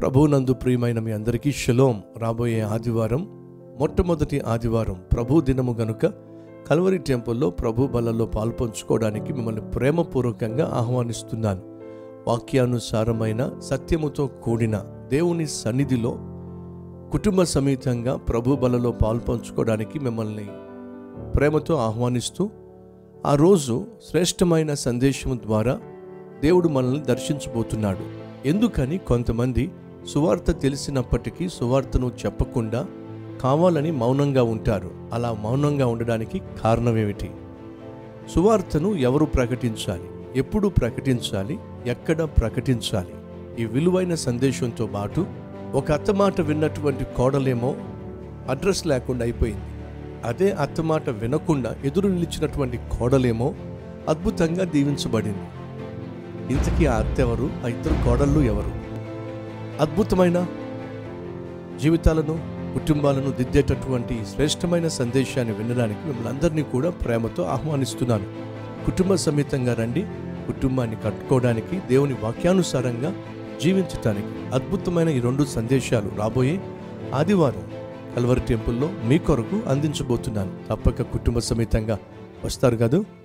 ప్రభునందు ప్రియమైన మీ అందరికీ షలోం రాబోయే ఆదివారం మొట్టమొదటి ఆదివారం ప్రభు దినము గనుక కల్వరి టెంపుల్లో ప్రభు బలలో పాల్పంచుకోవడానికి మిమ్మల్ని ప్రేమపూర్వకంగా ఆహ్వానిస్తున్నాను వాక్యానుసారమైన సత్యముతో కూడిన దేవుని సన్నిధిలో కుటుంబ సమేతంగా ప్రభు బలలో పాల్పంచుకోవడానికి మిమ్మల్ని ప్రేమతో ఆహ్వానిస్తూ ఆ రోజు శ్రేష్టమైన సందేశం ద్వారా దేవుడు మనల్ని దర్శించబోతున్నాడు ఎందుకని కొంతమంది సువార్త తెలిసినప్పటికీ సువార్తను చెప్పకుండా కావాలని మౌనంగా ఉంటారు అలా మౌనంగా ఉండడానికి కారణమేమిటి సువార్తను ఎవరు ప్రకటించాలి ఎప్పుడు ప్రకటించాలి ఎక్కడ ప్రకటించాలి ఈ విలువైన సందేశంతో పాటు ఒక అత్తమాట విన్నటువంటి కోడలేమో అడ్రస్ లేకుండా అయిపోయింది అదే అత్తమాట వినకుండా ఎదురు నిలిచినటువంటి కోడలేమో అద్భుతంగా దీవించబడింది ఇంతకీ ఆ అత్త ఎవరు ఆ ఇద్దరు కోడళ్ళు ఎవరు అద్భుతమైన జీవితాలను కుటుంబాలను దిద్దేటటువంటి శ్రేష్టమైన సందేశాన్ని వినడానికి మిమ్మల్ని అందరినీ కూడా ప్రేమతో ఆహ్వానిస్తున్నాను కుటుంబ సమేతంగా రండి కుటుంబాన్ని కట్టుకోవడానికి దేవుని వాక్యానుసారంగా జీవించటానికి అద్భుతమైన ఈ రెండు సందేశాలు రాబోయే ఆదివారం కల్వరి టెంపుల్లో మీ కొరకు అందించబోతున్నాను తప్పక కుటుంబ సమేతంగా వస్తారు కదా